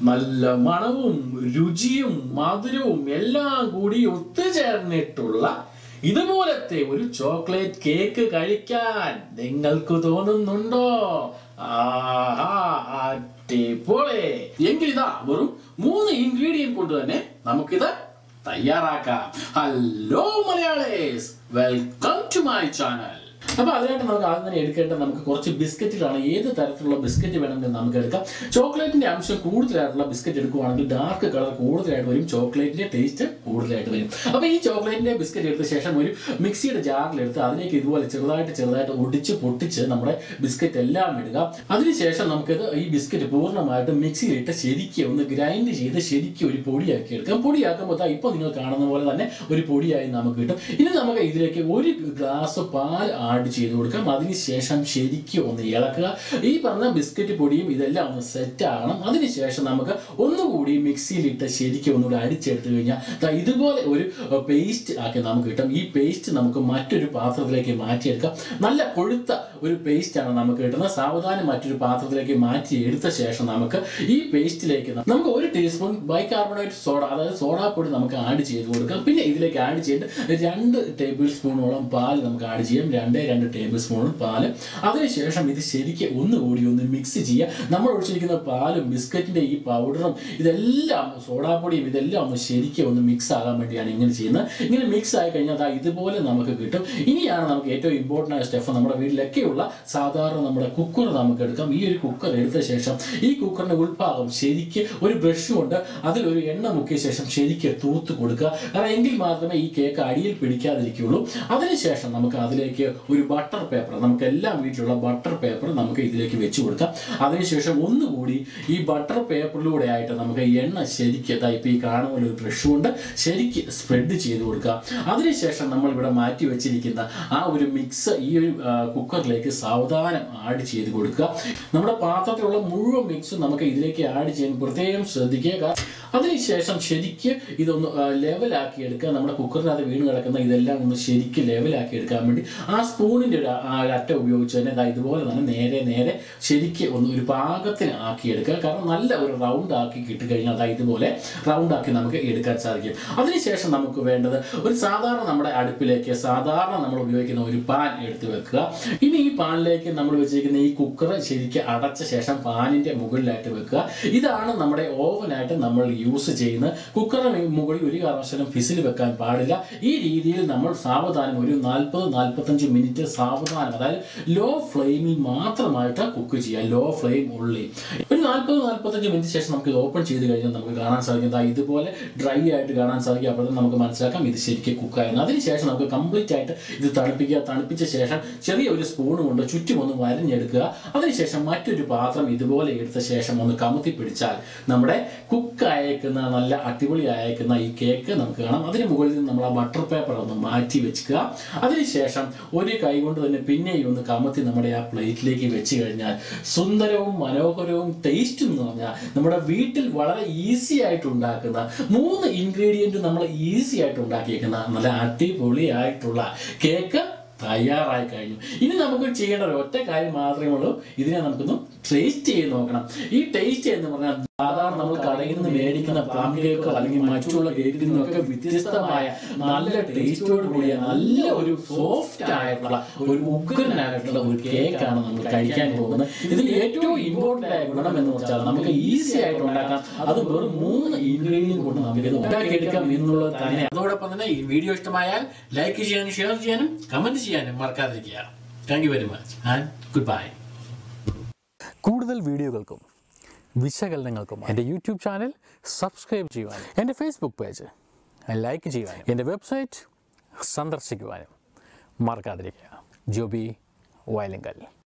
നല്ല മണവും രുചിയും മധുരവും എല്ലാം കൂടി ഒത്തുചേർന്നിട്ടുള്ള ഇതുപോലത്തെ ഒരു ചോക്ലേറ്റ് കേക്ക് കഴിക്കാൻ നിങ്ങൾക്ക് തോന്നുന്നുണ്ടോ ആഹാ അടിപൊളി എങ്കിലിതാ വെറും മൂന്ന് ഇൻഗ്രീഡിയന്റ് കൊണ്ട് തന്നെ നമുക്കിത് തയ്യാറാക്കാം hello Malayalees welcome to my channel അപ്പൊ അതിനായിട്ട് നമുക്ക് ആദ്യം തന്നെ എടുക്കേണ്ട നമുക്ക് കുറച്ച് ബിസ്ക്കറ്റുകളാണ് ഏത് തരത്തിലുള്ള ബിസ്ക്കറ്റ് വേണമെങ്കിലും നമുക്ക് എടുക്കാം ചോക്ലേറ്റിന്റെ അംശം കൂടുതലായിട്ടുള്ള ബിസ്ക്കറ്റ് എടുക്കുവാണെങ്കിൽ ഡാർക്ക് കളർ കൂടുതലായിട്ട് വരും ചോക്ലേറ്റിന്റെ ടേസ്റ്റ് കൂടുതലായിട്ട് വരും അപ്പൊ ഈ ചോക്ലേറ്റിന്റെ ബിസ്ക്കറ്റ് എടുത്ത ശേഷം ഒരു മിക്സിയുടെ ജാറിലെടുത്ത് അതിലേക്ക് ഇതുപോലെ ചെറുതായിട്ട് ചെറുതായിട്ട് ഒടിച്ച് പൊട്ടിച്ച് നമ്മുടെ ബിസ്ക്കറ്റ് എല്ലാം ഇടുക അതിനുശേഷം നമുക്കിത് ഈ ബിസ്ക്കറ്റ് പൂർണ്ണമായിട്ട് മിക്സിയിലിട്ട് ശരിക്കും ഒന്ന് ഗ്രൈൻഡ് ചെയ്ത് ശരിക്കും ഒരു പൊടിയാക്കി എടുക്കാം പൊടിയാക്കുമ്പോൾ ദാ ഇപ്പോൾ നിങ്ങൾ കാണുന്ന പോലെ തന്നെ ഒരു പൊടിയായി നമുക്ക് കിട്ടും ഇനി നമുക്ക് ഇതിലേക്ക് ഒരു ഗ്ലാസ് പാൽ ആഡ് ചെയ്ത് കൊടുക്കാം അതിനുശേഷം ശരിക്കും ഒന്ന് ഇളക്കുക ഈ പറഞ്ഞ ബിസ്ക്കറ്റ് പൊടിയും ഇതെല്ലാം ഒന്ന് സെറ്റ് ആകണം അതിനുശേഷം നമുക്ക് ഒന്നുകൂടി മിക്സിയിലിട്ട് ശരിക്കും ഒന്നുകൂടി അടിച്ചെടുത്ത് കഴിഞ്ഞാൽ ദാ ഇതുപോലെ ഒരു പേസ്റ്റ് ആക്കി നമുക്ക് കിട്ടും ഈ പേസ്റ്റ് നമുക്ക് മറ്റൊരു പാത്രത്തിലേക്ക് മാറ്റിയെടുക്കാം നല്ല കൊഴുത്ത ഒരു പേസ്റ്റ് ആണ് നമുക്ക് കിട്ടുന്നത് സാവധാനം മറ്റൊരു പാത്രത്തിലേക്ക് മാറ്റി എടുത്ത ശേഷം നമുക്ക് ഈ പേസ്റ്റിലേക്ക് നമുക്ക് ഒരു ടീസ്പൂൺ ബൈകാർബണേറ്റ് സോഡ അതായത് സോഡാപ്പൊടി നമുക്ക് ആഡ് ചെയ്ത് കൊടുക്കാം പിന്നെ ഇതിലേക്ക് ആഡ് ചെയ്തിട്ട് രണ്ട് ടേബിൾ സ്പൂണോളം പാൽ നമുക്ക് ആഡ് ചെയ്യാം രണ്ടേ രണ്ട് ടേബിൾ സ്പൂൺ പാല് അതിനുശേഷം ഇത് ശരിക്കും ഒന്നുകൂടി ഒന്ന് മിക്സ് ചെയ്യുക നമ്മൾ ഒഴിച്ചിരിക്കുന്ന പാലും ബിസ്ക്കറ്റിന്റെ ഈ പൗഡറും ഇതെല്ലാം സോഡാപ്പൊടിയും ഇതെല്ലാം ഒന്ന് ശരിക്കും ഒന്ന് മിക്സ് ആകാൻ വേണ്ടിയാണ് ഇങ്ങനെ ചെയ്യുന്നത് ഇങ്ങനെ മിക്സ് ആയി കഴിഞ്ഞാൽ ദാ ഇതുപോലെ നമുക്ക് കിട്ടും ഇനിയാണ് നമുക്ക് ഏറ്റവും ഇമ്പോർട്ടൻ്റ് ആയ സ്റ്റെഫ് നമ്മുടെ വീട്ടിലൊക്കെയുള്ള സാധാരണ നമ്മുടെ കുക്കർ നമുക്ക് എടുക്കാം ഈ ഒരു കുക്കർ എടുത്ത ശേഷം ഈ കുക്കറിന്റെ ഉൾഭാഗം ശരിക്ക് ഒരു ബ്രഷ് കൊണ്ട് അതിലൊരു എണ്ണ മുക്കിയ ശേഷം ശരിക്ക് തൂത്ത് കൊടുക്കുക കാരണം എങ്കിൽ മാത്രമേ ഈ കേക്ക് അടിയിൽ പിടിക്കാതിരിക്കുകയുള്ളൂ അതിനുശേഷം നമുക്ക് അതിലേക്ക് ഒരു ബട്ടർ പേപ്പർ നമുക്ക് എല്ലാം വീട്ടിലുള്ള ബട്ടർ പേപ്പർ നമുക്ക് ഇതിലേക്ക് വെച്ച് കൊടുക്കാം അതിനുശേഷം ഒന്നുകൂടി ഈ ബട്ടർ പേപ്പറിലൂടെ ആയിട്ട് നമുക്ക് എണ്ണ ശരിക്ക് ദാ ഇപ്പോൾ ഈ കാണുന്ന പോലെ ഒരു ബ്രഷ് കൊണ്ട് ശരിക്ക് സ്പ്രെഡ് ചെയ്ത് കൊടുക്കുക അതിനുശേഷം നമ്മൾ ഇവിടെ മാറ്റി വെച്ചിരിക്കുന്ന ആ ഒരു മിക്സ് ഈ ഒരു ആ, കുക്കറിലേക്ക് സാവധാനം ആഡ് ചെയ്ത് കൊടുക്കുക നമ്മുടെ പാത്രത്തിലുള്ള മുഴുവൻ മിക്സും നമുക്ക് ഇതിലേക്ക് ആഡ് ചെയ്യാൻ പ്രത്യേകം ശ്രദ്ധിക്കുക കാരണം അതിനുശേഷം ശരിക്ക് ഇതൊന്ന് ആ, ലെവലാക്കി എടുക്കുക നമ്മുടെ കുക്കറിനകത്ത് വീണ് കിടക്കുന്ന ഇതെല്ലാം ഒന്ന് ശരിക്ക് ലെവലാക്കി എടുക്കാൻ വേണ്ടി ആ സ്പൂണിൻ്റെ ഒരു ആ ഒരു അറ്റ ഉപയോഗിച്ച് തന്നെ ദാ ഇതുപോലെ തന്നെ നേരെ നേരെ ശരിക്ക് ഒന്ന് ഒരു പാകത്തിന് ആക്കി എടുക്കുക കാരണം നല്ല ഒരു റൗണ്ട് ആക്കി കിട്ടിക്കഴിഞ്ഞാൽ അതാ ഇതുപോലെ റൗണ്ട് ആക്കി നമുക്ക് എടുക്കാൻ സാധിക്കും അതിനുശേഷം നമുക്ക് വേണ്ടത് ഒരു സാധാരണ നമ്മുടെ അടുപ്പിലേക്ക് സാധാരണ നമ്മൾ ഉപയോഗിക്കുന്ന ഒരു പാൻ എടുത്ത് വെക്കുക ഇനി ഈ പാനിലേക്ക് നമ്മൾ വെച്ചിരിക്കുന്ന ഈ കുക്കർ ശരിക്ക് അടച്ച ശേഷം പാനിന്റെ മുകളിലായിട്ട് വെക്കുക ഇതാണ് നമ്മുടെ ഓവനായിട്ട് നമ്മൾ യൂസ് ചെയ്യുന്നത് കുക്കറിന് മുകളിൽ ഒരു കാരണവശാലും ഫിസിൽ വെക്കാൻ പാടില്ല ഈ രീതിയിൽ നമ്മൾ സാവധാനം ഒരു നാൽപ്പത് നാൽപ്പത്തഞ്ച് മിനിറ്റ് സാവധാനം അതായത് ലോ ഫ്ലെയിമിൽ മാത്രമായിട്ട് കുക്ക് ചെയ്യുക ലോ ഫ്ലെയിം ഉള്ളി ഒരു നാൽപ്പത് നാൽപ്പത്തഞ്ച് മിനിറ്റ് ശേഷം നമുക്ക് ഇത് ഓപ്പൺ ചെയ്ത് കഴിഞ്ഞാൽ നമുക്ക് കാണാൻ സാധിക്കും ദാ ഇതുപോലെ ഡ്രൈ ആയിട്ട് കാണാൻ സാധിക്കും അപ്പോൾ തന്നെ നമുക്ക് മനസ്സിലാക്കാം ഇത് ശരിക്കും കുക്കായിരുന്നു അതിനുശേഷം നമുക്ക് കംപ്ലീറ്റ് ആയിട്ട് ഇത് തണുപ്പിക്കുക തണുപ്പിച്ച ശേഷം ചെറിയ ഒരു സ്പൂൺ കൊണ്ട് ചുറ്റും ഒന്ന് വരഞ്ഞെടുക്കുക അതിനുശേഷം മറ്റൊരു പാത്രം ഇതുപോലെ എടുത്ത ശേഷം ഒന്ന് കമുത്തി പിടിച്ചാൽ നമ്മുടെ കുക്ക് അയക്കുന്ന നല്ല അടിപൊളി അയക്കുന്ന ഈ കേക്ക് നമുക്ക് കാണാം അതിന് മുകളിൽ നിന്ന് നമ്മൾ ആ ബട്ടർ പേപ്പർ ഒന്ന് മാറ്റി വെക്കുക അതിനുശേഷം ഒരു കൈ കൊണ്ട് തന്നെ പിന്നെയും ഒന്ന് കമത്തി നമ്മുടെ ആ പ്ലേറ്റിലേക്ക് വെച്ച് കഴിഞ്ഞാൽ സുന്ദരവും മനോഹരവും ടേസ്റ്റും എന്ന് പറഞ്ഞാൽ നമ്മുടെ വീട്ടിൽ വളരെ ഈസി ആയിട്ട് ഉണ്ടാക്കുന്ന മൂന്ന് ഇൻഗ്രീഡിയൻറ്റ് നമ്മൾ ഈസി ആയിട്ട് ഉണ്ടാക്കിയേക്കുന്ന നല്ല അടിപൊളിയായിട്ടുള്ള കേക്ക് തയ്യാറായി കഴിഞ്ഞു ഇനി നമുക്ക് ചെയ്യേണ്ട ഒരു ഒറ്റ കാര്യം മാത്രമേ ഉള്ളൂ ഇതിനെ നമുക്കൊന്ന് ടേസ്റ്റ് ചെയ്ത് നോക്കണം ഈ ടേസ്റ്റ് എന്ന് പറഞ്ഞാൽ സാധാരണ നമ്മൾ കടയിൽ നിന്ന് മേടിക്കുന്ന പ്ലം കേക്കോ അല്ലെങ്കിൽ മറ്റുള്ള കേക്കിൽ നിന്നൊക്കെ വ്യത്യസ്തമായ നല്ല ടേസ്റ്റോട് കൂടിയ നല്ല ഒരു സോഫ്റ്റ് ആയിട്ടുള്ള ഒരു ഉഗ്രനായിട്ടുള്ള ഒരു കേക്കാണ് നമ്മൾ കഴിക്കാൻ പോകുന്നത് ഇതിൽ ഏറ്റവും ഇമ്പോർട്ടന്റ് ആയ ഗുണം എന്ന് വെച്ചാൽ നമുക്ക് ഈസി ആയിട്ട് ഉണ്ടാക്കാം അത് വെറും മൂന്ന് ഇൻഗ്രീഡിയൻറ്റ് കൊണ്ട് നമുക്ക് ഇത് ഉണ്ടാക്കിയെടുക്കാം എന്നുള്ളത് തന്നെ അതോടൊപ്പം തന്നെ ഈ വീഡിയോ ഇഷ്ടമായാൽ ലൈക്ക് ചെയ്യാനും ഷെയർ ചെയ്യാനും കമന്റ് ചെയ്യാനും മറക്കാതിരിക്കുക thank you very much and good bye കൂടുതൽ വീഡിയോകൾക്കും വിശകലനങ്ങൾക്കും എൻ്റെ യൂട്യൂബ് ചാനൽ സബ്സ്ക്രൈബ് ചെയ്യുവാനും എൻ്റെ ഫേസ്ബുക്ക് പേജ് ലൈക്ക് ചെയ്യുവാനും എൻ്റെ വെബ്സൈറ്റ് സന്ദർശിക്കുവാനും മറക്കാതിരിക്കുക ജോബി വയലിങ്കൽ